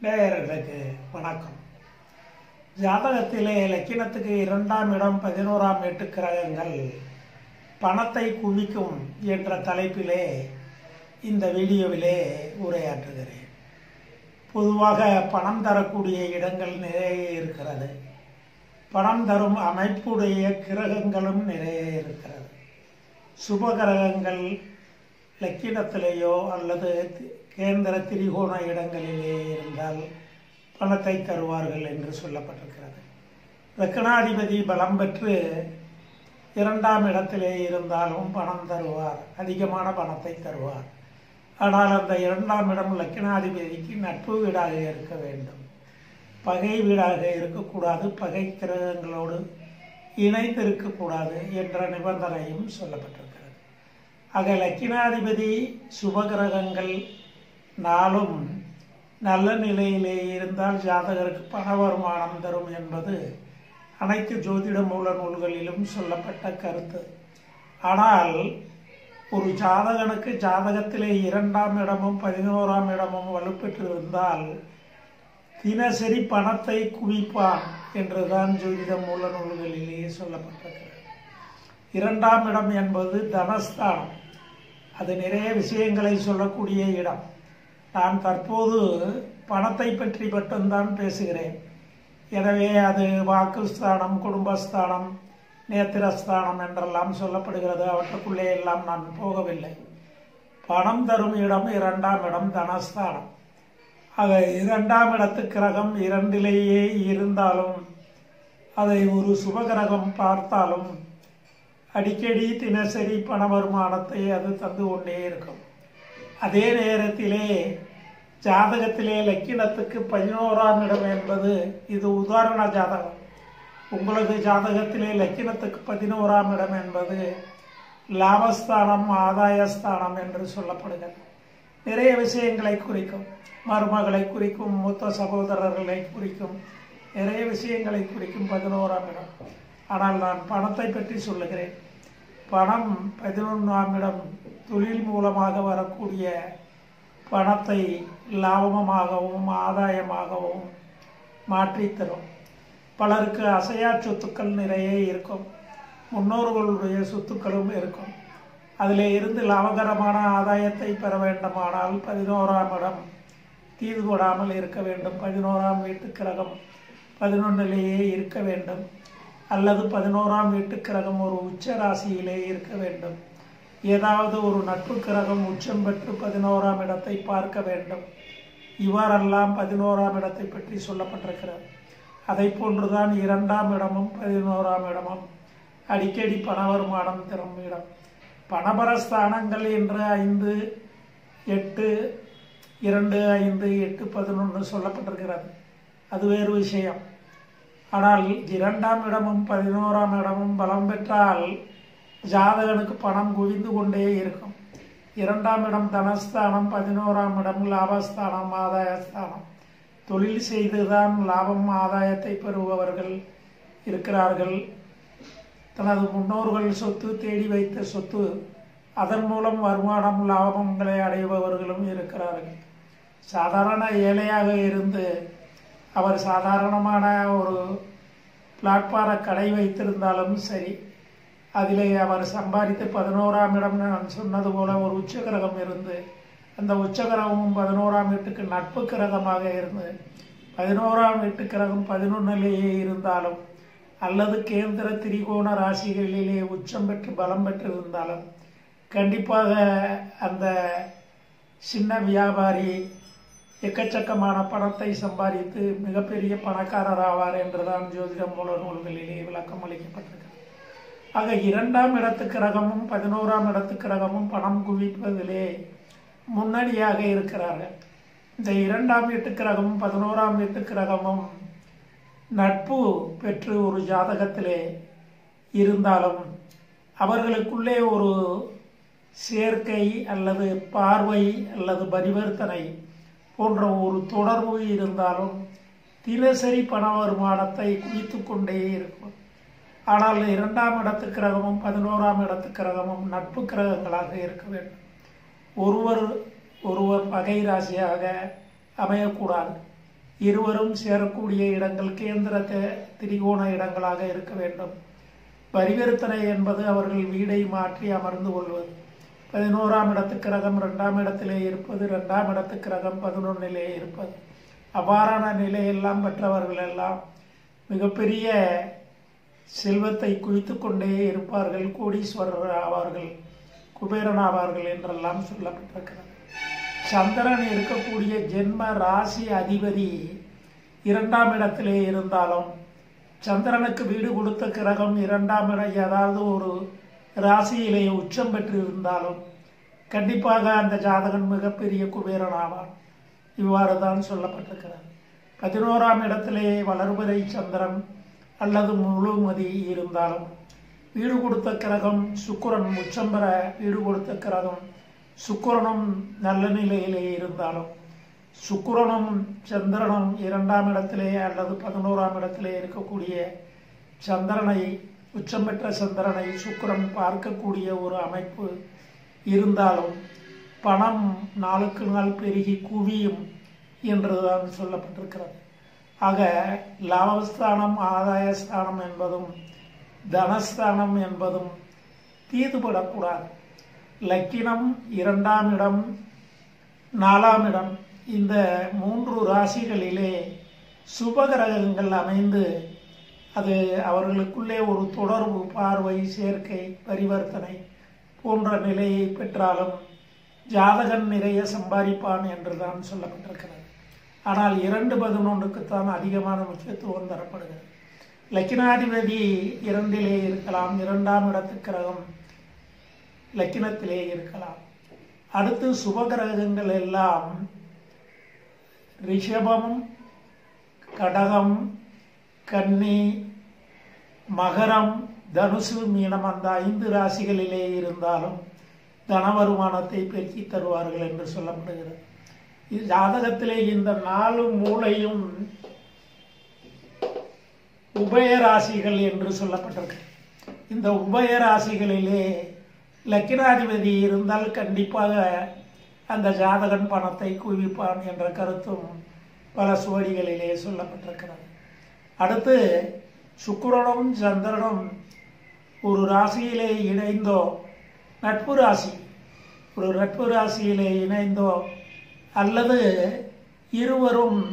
நேயர்களுக்கு வணக்கம் ஜாதகத்திலே லக்கினத்துக்கு இரண்டாம் இடம் பதினோராம் எட்டு கிரகங்கள் பணத்தை குவிக்கும் என்ற தலைப்பிலே இந்த வீடியோவிலே உரையாற்றுகிறேன் பொதுவாக பணம் தரக்கூடிய இடங்கள் நிறைய இருக்கிறது பணம் தரும் அமைப்புடைய கிரகங்களும் நிறைய இருக்கிறது சுப கிரகங்கள் லக்கினத்திலேயோ அல்லது கேந்திர திரிகோண இடங்களிலே இருந்தால் பணத்தை தருவார்கள் என்று சொல்லப்பட்டிருக்கிறது லக்கணாதிபதி பலம் பெற்று இரண்டாம் இடத்திலே இருந்தாலும் பணம் தருவார் அதிகமான பணத்தை தருவார் ஆனால் அந்த இரண்டாம் இடம் லக்கினாதிபதிக்கு நட்பு வீடாக இருக்க வேண்டும் பகை வீடாக இருக்கக்கூடாது பகை கிரகங்களோடு இணைந்து இருக்கக்கூடாது என்ற நிபந்தனையும் சொல்லப்பட்டிருக்கிறது ஆக லக்கினாதிபதி சுபகிரகங்கள் நாளும் நல்ல நிலையிலே இருந்தால் ஜாதகருக்கு பண வருமானம் தரும் என்பது அனைத்து ஜோதிட மூல நூல்களிலும் சொல்லப்பட்ட கருத்து ஆனால் ஒரு ஜாதகனுக்கு ஜாதகத்திலே இரண்டாம் இடமும் பதினோராம் இடமும் வலுப்பெற்று இருந்தால் தினசரி பணத்தை குவிப்பான் என்றுதான் ஜோதிட மூல நூல்களிலேயே சொல்லப்பட்டிருக்கிறது இரண்டாம் இடம் என்பது தனஸ்தானம் அது நிறைய விஷயங்களை சொல்லக்கூடிய இடம் நான் தற்போது பணத்தை பற்றி மட்டும்தான் பேசுகிறேன் எனவே அது வாக்குஸ்தானம் குடும்பஸ்தானம் நேத்திரஸ்தானம் என்றெல்லாம் சொல்லப்படுகிறது அவற்றுக்குள்ளே எல்லாம் நான் போகவில்லை பணம் தரும் இடம் இரண்டாம் இடம் தனஸ்தானம் ஆக இரண்டாம் இடத்து கிரகம் இரண்டிலேயே இருந்தாலும் அதை ஒரு சுபகிரகம் பார்த்தாலும் அடிக்கடி தினசரி பண வருமானத்தை அது தந்து கொண்டே இருக்கும் அதே நேரத்திலே ஜாதகத்திலே லக்கினத்துக்கு பதினோராம் இடம் என்பது இது உதாரண ஜாதகம் உங்களது ஜாதகத்திலே லக்கினத்துக்கு பதினோராம் இடம் என்பது லாபஸ்தானம் ஆதாயஸ்தானம் என்று சொல்லப்படுகிறது நிறைய விஷயங்களை குறிக்கும் மருமகளை குறிக்கும் மூத்த சகோதரர்களை குறிக்கும் நிறைய விஷயங்களை குறிக்கும் பதினோராம் இடம் ஆனால் நான் பணத்தை பற்றி சொல்லுகிறேன் பணம் பதினொன்றாம் இடம் தொழில் மூலமாக வரக்கூடிய பணத்தை லாபமாகவும் ஆதாயமாகவும் மாற்றி தரும் பலருக்கு அசையா சொத்துக்கள் நிறைய இருக்கும் முன்னோர்களுடைய சொத்துக்களும் இருக்கும் அதில் இருந்து லாபகரமான ஆதாயத்தை பெற வேண்டுமானால் பதினோராம் இடம் தீது கொடாமல் இருக்க வேண்டும் பதினோராம் வீட்டு கிரகம் பதினொன்றிலேயே இருக்க வேண்டும் அல்லது பதினோராம் வீட்டு கிரகம் ஒரு உச்ச ராசியிலே இருக்க வேண்டும் ஏதாவது ஒரு நட்பு கிரகம் உச்சம் பெற்று பதினோராம் இடத்தை பார்க்க வேண்டும் இவ்வாறெல்லாம் பதினோராம் இடத்தை பற்றி சொல்லப்பட்டிருக்கிறது அதை போன்றுதான் இரண்டாம் இடமும் பதினோராம் இடமும் அடிக்கடி பண வருமானம் தரும் இடம் பணபரஸ்தானங்கள் என்று ஐந்து எட்டு இரண்டு ஐந்து எட்டு பதினொன்று சொல்லப்பட்டிருக்கிறது அது வேறு விஷயம் ஆனால் இரண்டாம் இடமும் பதினோராம் இடமும் பலம் பெற்றால் ஜாதகனுக்கு பணம் குவிந்து கொண்டே இருக்கும் இரண்டாம் இடம் தனஸ்தானம் பதினோராம் இடம் லாபஸ்தானம் ஆதாயஸ்தானம் தொழில் செய்துதான் லாபம் ஆதாயத்தை பெறுபவர்கள் இருக்கிறார்கள் தனது முன்னோர்கள் சொத்து தேடி வைத்த சொத்து அதன் மூலம் வருமானம் லாபங்களை அடைபவர்களும் இருக்கிறார்கள் சாதாரண ஏழையாக இருந்து அவர் சாதாரணமான ஒரு பிளாட்பார கடை வைத்திருந்தாலும் சரி அதிலே அவர் சம்பாதித்து பதினோராம் இடம் நான் சொன்னது போல ஒரு உச்சகிரகம் இருந்து அந்த உச்சகிரகமும் பதினோராம் வீட்டுக்கு நட்பு கிரகமாக இருந்து பதினோராம் வீட்டு கிரகம் பதினொன்னிலேயே இருந்தாலும் அல்லது கேந்திர திரிகோண ராசிகளிலே உச்சம் பெற்று பலம் பெற்று இருந்தாலும் கண்டிப்பாக அந்த சின்ன வியாபாரி எக்கச்சக்கமான பணத்தை சம்பாதித்து மிகப்பெரிய பணக்காரர் ஆவார் என்றுதான் ஜோதிட மூல நூல்களிலே விளக்கம் அளிக்கப்பட்டிருக்கிறது ஆக இரண்டாம் இடத்து கிரகமும் பதினோராம் இடத்து கிரகமும் பணம் குவிப்பதிலே முன்னணியாக இருக்கிறார்கள் இந்த இரண்டாம் வீட்டு கிரகமும் பதினோராம் வீட்டு கிரகமும் நட்பு பெற்று ஒரு ஜாதகத்திலே இருந்தாலும் அவர்களுக்குள்ளே ஒரு சேர்க்கை அல்லது பார்வை அல்லது பரிவர்த்தனை போன்ற ஒரு தொடர்பு இருந்தாலும் தினசரி பண வருமானத்தை குவித்து கொண்டே இருக்கும் ஆனால் இரண்டாம் இடத்து கிரகமும் பதினோராம் இடத்து கிரகமும் நட்பு கிரகங்களாக இருக்க வேண்டும் ஒருவர் ஒருவர் பகை ராசியாக அமையக்கூடாது இருவரும் சேரக்கூடிய இடங்கள் கேந்திர தே- திரிகோண இடங்களாக இருக்க வேண்டும் பரிவர்த்தனை என்பது அவர்கள் வீடை மாற்றி அமர்ந்து கொள்வது பதினோராம் இடத்து கிரகம் இரண்டாம் இடத்திலே இருப்பது இரண்டாம் இடத்து கிரகம் பதினொன்னிலே இருப்பது அவ்வாறான நிலையெல்லாம் பெற்றவர்கள் எல்லாம் மிகப்பெரிய செல்வத்தை குவித்து கொண்டே இருப்பார்கள் கோடீஸ்வரர் ஆவார்கள் குபேரன் ஆவார்கள் என்றெல்லாம் சொல்லப்பட்டிருக்கிறது சந்திரன் இருக்கக்கூடிய ஜென்ம ராசி அதிபதி இரண்டாம் இடத்திலே இருந்தாலும் சந்திரனுக்கு வீடு கொடுத்த கிரகம் இரண்டாம் இடம் ஏதாவது ஒரு ராசியிலே உச்சம் பெற்று இருந்தாலும் கண்டிப்பாக அந்த ஜாதகன் மிகப்பெரிய குபேரன் ஆவான் இவ்வாறு தான் சொல்லப்பட்டிருக்கிறது பதினோராம் இடத்திலே வளர்பிறை சந்திரன் அல்லது முழுமதி இருந்தாலும் வீடு கொடுத்த கிரகம் சுக்கிரன் உச்சம் பெற வீடு கொடுத்த கிரகம் சுக்கிரனும் நல்ல நிலையிலே இருந்தாலும் சுக்கிரனும் சந்திரனும் இரண்டாம் இடத்திலே அல்லது பதினோராம் இடத்திலே இருக்கக்கூடிய சந்திரனை உச்சம் பெற்ற சந்திரனை சுக்கிரன் பார்க்கக்கூடிய ஒரு அமைப்பு இருந்தாலும் பணம் நாளுக்கு நாள் பெருகி குவியும் என்றுதான் சொல்லப்பட்டிருக்கிறது ஆக லாபஸ்தானம் ஆதாயஸ்தானம் என்பதும் தனஸ்தானம் என்பதும் தீதுபடக்கூடாது லக்கினம் இரண்டாம் இடம் நாலாம் இடம் இந்த மூன்று ராசிகளிலே சுபகிரகங்கள் அமைந்து அது அவர்களுக்குள்ளே ஒரு தொடர்பு பார்வை சேர்க்கை பரிவர்த்தனை போன்ற நிலையை பெற்றாலும் ஜாதகன் நிறைய சம்பாதிப்பான் என்றுதான் சொல்லப்பட்டிருக்கிறது ஆனால் இரண்டு பதினொன்றுக்குத்தான் அதிகமான முக்கியத்துவம் தரப்படுகிறது லக்கினாதிபதி இரண்டிலே இருக்கலாம் இரண்டாம் இடத்து கிரகம் லக்கினத்திலே இருக்கலாம் அடுத்து சுபகிரகங்கள் எல்லாம் ரிஷபம் கடகம் கன்னி மகரம் தனுசு மீனம் அந்த ஐந்து ராசிகளிலே இருந்தாலும் தன வருமானத்தை பெருக்கி தருவார்கள் என்று சொல்லப்படுகிறது இது ஜாதகத்திலே இந்த நாலு மூளையும் உபயராசிகள் என்று சொல்லப்பட்டிருக்கு இந்த உபயராசிகளிலே லக்கினாதிபதி இருந்தால் கண்டிப்பாக அந்த ஜாதகன் பணத்தை குவிப்பான் என்ற கருத்தும் பல சுவடிகளிலே சொல்லப்பட்டிருக்கிறது அடுத்து சுக்கிரனும் சந்திரனும் ஒரு ராசியிலே இணைந்தோ நட்பு ராசி ஒரு நட்பு ராசியிலே இணைந்தோ அல்லது இருவரும்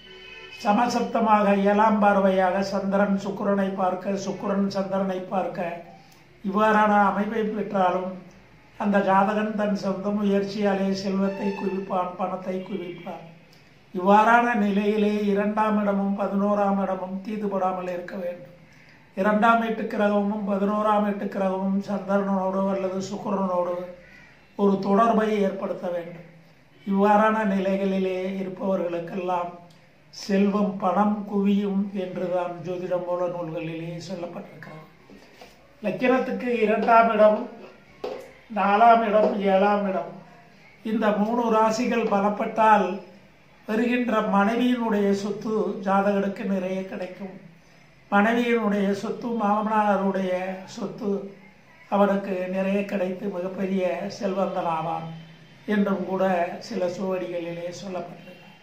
சமசப்தமாக ஏழாம் பார்வையாக சந்திரன் சுக்கிரனை பார்க்க சுக்கிரன் சந்திரனை பார்க்க இவ்வாறான அமைப்பை பெற்றாலும் அந்த ஜாதகன் தன் சொந்த முயற்சியாலே செல்வத்தை குவிப்பான் பணத்தை குவிப்பான் இவ்வாறான நிலையிலே இரண்டாம் இடமும் பதினோராம் இடமும் தீதுபடாமல் இருக்க வேண்டும் இரண்டாம் எட்டு கிரகமும் பதினோராம் எட்டு கிரகமும் சந்திரனோடு அல்லது சுக்கிரனோடு ஒரு தொடர்பை ஏற்படுத்த வேண்டும் இவ்வாறான நிலைகளிலே இருப்பவர்களுக்கெல்லாம் செல்வம் பணம் குவியும் என்றுதான் ஜோதிட மூல நூல்களிலே சொல்லப்பட்டிருக்கிறது லக்கினத்துக்கு இரண்டாம் இடம் நாலாம் இடம் ஏழாம் இடம் இந்த மூணு ராசிகள் பலப்பட்டால் வருகின்ற மனைவியினுடைய சொத்து ஜாதகனுக்கு நிறைய கிடைக்கும் மனைவியினுடைய சொத்து மாமனாருடைய சொத்து அவனுக்கு நிறைய கிடைத்து மிகப்பெரிய செல்வந்தன் ஆவான் என்றும் கூட சில சுவடிகளிலே சொல்லப்பட்டிருக்கு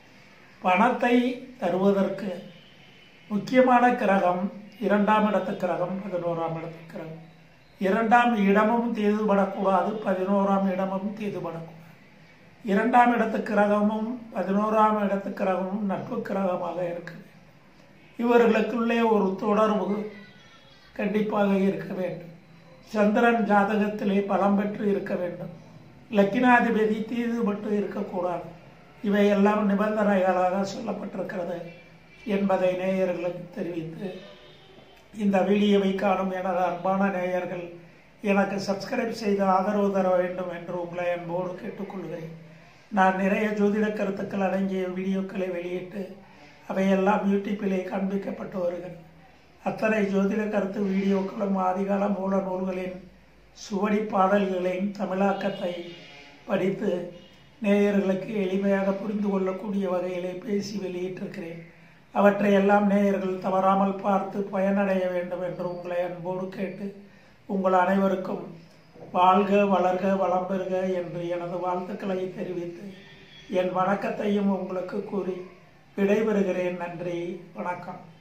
பணத்தை தருவதற்கு முக்கியமான கிரகம் இரண்டாம் இடத்து கிரகம் பதினோராம் இடத்து கிரகம் இரண்டாம் இடமும் தீதுபடக்கூடாது பதினோராம் இடமும் தீதுபடக்கூடாது இரண்டாம் இடத்து கிரகமும் பதினோராம் இடத்து கிரகமும் நட்பு கிரகமாக இருக்குது இவர்களுக்குள்ளே ஒரு தொடர்பு கண்டிப்பாக இருக்க வேண்டும் சந்திரன் ஜாதகத்திலே பலம் பெற்று இருக்க வேண்டும் லக்கினாதிபதி தீதுபட்டு இருக்கக்கூடாது இவையெல்லாம் நிபந்தனைகளாக சொல்லப்பட்டிருக்கிறது என்பதை நேயர்களுக்கு தெரிவித்து இந்த வீடியோவை காணும் எனது அன்பான நேயர்கள் எனக்கு சப்ஸ்கிரைப் செய்து ஆதரவு தர வேண்டும் என்று உங்களை அன்போடு கேட்டுக்கொள்கிறேன் நான் நிறைய ஜோதிட கருத்துக்கள் அடங்கிய வீடியோக்களை வெளியிட்டு அவையெல்லாம் யூடியூப்பிலே காண்பிக்கப்பட்டு வருகிறது அத்தனை ஜோதிட கருத்து வீடியோக்களும் ஆதிகால மூல நூல்களின் சுவடி பாடல்களின் தமிழாக்கத்தை படித்து நேயர்களுக்கு எளிமையாக புரிந்து கொள்ளக்கூடிய வகையிலே பேசி வெளியிட்டிருக்கிறேன் அவற்றை எல்லாம் நேயர்கள் தவறாமல் பார்த்து பயனடைய வேண்டும் என்று உங்களை அன்போடு கேட்டு உங்கள் அனைவருக்கும் வாழ்க வளர்க வளம் பெறுக என்று எனது வாழ்த்துக்களை தெரிவித்து என் வணக்கத்தையும் உங்களுக்கு கூறி விடைபெறுகிறேன் நன்றி வணக்கம்